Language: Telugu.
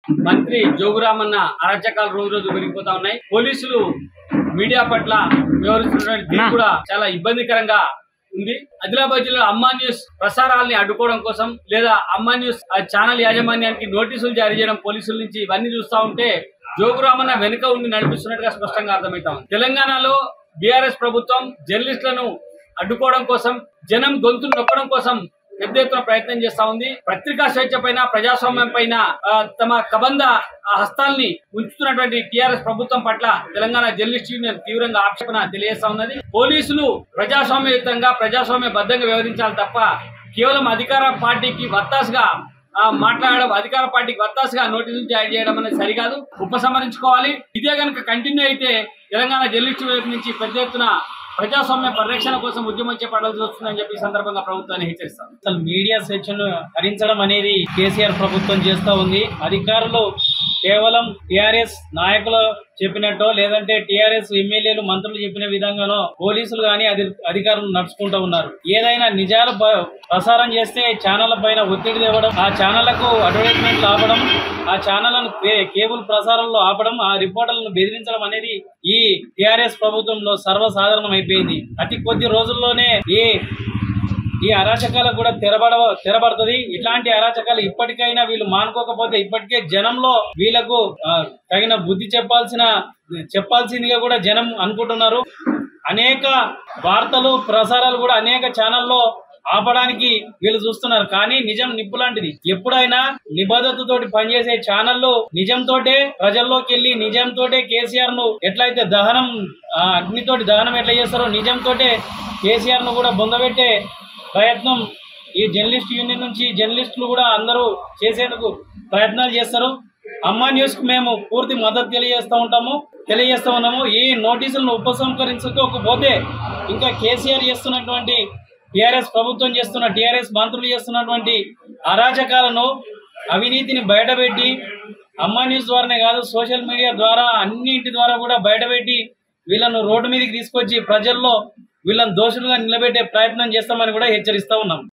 మంత్రి జోగురామన్న అరాచకాలు రోజు రోజు పెరిగిపోతా ఉన్నాయి పోలీసులు మీడియా పట్ల వ్యవహరిస్తున్నటువంటి తీరు కూడా చాలా ఇబ్బందికరంగా ఉంది ఆదిలాబాద్ జిల్లా అమ్మా న్యూస్ ప్రసారాలని అడ్డుకోవడం కోసం లేదా అమ్మా న్యూస్ ఆ ఛానల్ యాజమాన్యానికి నోటీసులు జారీ చేయడం పోలీసుల నుంచి ఇవన్నీ చూస్తా ఉంటే జోగురామన్న వెనుక ఉండి నడిపిస్తున్నట్టుగా స్పష్టంగా అర్థమవుతా ఉంది తెలంగాణలో బీఆర్ఎస్ ప్రభుత్వం జర్నలిస్టులను అడ్డుకోవడం కోసం జనం గొంతును నొక్కడం కోసం పెద్ద ఎత్తున ప్రయత్నం చేస్తా ఉంది పత్రికా స్వేచ్ఛ పైన ప్రజాస్వామ్యం పైన ఆ, తమ కబంధ ఆ హస్తాల్ని ఉంచుతున్నటువంటి టిఆర్ఎస్ ప్రభుత్వం పట్ల తెలంగాణ జర్నలిస్ట్ యూనియన్ తీవ్రంగా ఆక్షేపణ తెలియజేస్తా ఉన్నది పోలీసులు ప్రజాస్వామ్యయుతంగా ప్రజాస్వామ్య బద్దంగా వ్యవహరించాలి తప్ప కేవలం అధికార పార్టీకి వత్తాసుగా ఆ, మాట్లాడడం అధికార పార్టీకి వత్తాసుగా నోటీసులు జారీ చేయడం అనేది సరికాదు ఉపసంహరించుకోవాలి ఇదే కనుక కంటిన్యూ అయితే తెలంగాణ జర్నలిస్టు వైపు నుంచి పెద్ద ఎత్తున ప్రజాస్వామ్య పరిరక్షణ కోసం ఉద్యమం చేపట్టాల్సి వస్తుందని చెప్పి ఈ సందర్భంగా ప్రభుత్వాన్ని హెచ్చరిస్తాను అసలు మీడియా స్వేచ్ఛను హరించడం అనేది కేసీఆర్ ప్రభుత్వం చేస్తూ ఉంది అధికారులు కేవలం టిఆర్ఎస్ నాయకులు చెప్పినట్టో లేదంటే టిఆర్ఎస్ ఎమ్మెల్యేలు మంత్రులు చెప్పిన విధంగానో పోలీసులు కానీ అధి అధికారులు నడుచుకుంటూ ఉన్నారు ఏదైనా నిజాలు ప- ప్రసారం చేస్తే ఛానళ్ల పైన ఒత్తిడి తేవడం ఆ ఛానళ్లకు అడ్వర్టైజ్మెంట్లు ఆపడం ఆ ఛానళ్లను కే- కేబుల్ ప్రసారంలో ఆపడం ఆ రిపోర్టర్లను బెదిరించడం అనేది ఈ టిఆర్ఎస్ ప్రభుత్వంలో సర్వసాధారణం అయిపోయింది అతి కొద్ది రోజుల్లోనే ఈ ఈ అరాచకాలకు కూడా తెరబడ తెరబడుతుంది ఇట్లాంటి అరాచకాలు ఇప్పటికైనా వీళ్ళు మానుకోకపోతే ఇప్పటికే జనంలో వీళ్ళకు ఆ, తగిన బుద్ధి చెప్పాల్సిన చెప్పాల్సిందిగా కూడా జనం అనుకుంటున్నారు అనేక వార్తలు ప్రసారాలు కూడా అనేక ఛానల్లో ఆపడానికి వీళ్ళు చూస్తున్నారు కానీ నిజం నిప్పు లాంటిది ఎప్పుడైనా నిబద్ధతతోటి పనిచేసే ఛానళ్ళు నిజంతోటే ప్రజల్లోకి వెళ్ళి నిజంతోటే కేసీఆర్ ను ఎట్లయితే దహనం ఆ, అగ్నితోటి దహనం ఎట్లా చేస్తారో నిజంతోటే కేసీఆర్ ను కూడా బొందబెట్టే ప్రయత్నం ఈ జర్నలిస్ట్ యూనియన్ నుంచి జర్నలిస్టులు కూడా అందరూ చేసేందుకు ప్రయత్నాలు చేస్తారు అమ్మా న్యూస్ కు మేము పూర్తి మద్దతు తెలియజేస్తూ ఉంటాము తెలియజేస్తూ ఉన్నాము ఈ నోటీసులను ఉపసంహరించుకోకపోతే ఇంకా కేసీఆర్ చేస్తున్నటువంటి టిఆర్ఎస్ ప్రభుత్వం చేస్తున్న టిఆర్ఎస్ మంత్రులు చేస్తున్నటువంటి అరాచకాలను అవినీతిని బయటపెట్టి అమ్మా న్యూస్ ద్వారానే కాదు సోషల్ మీడియా ద్వారా అన్నింటి ద్వారా కూడా బయటపెట్టి వీళ్ళను రోడ్డు మీదకి తీసుకొచ్చి ప్రజల్లో వీళ్ళని దోషులుగా నిలబెట్టే ప్రయత్నం చేస్తామని కూడా హెచ్చరిస్తా ఉన్నాం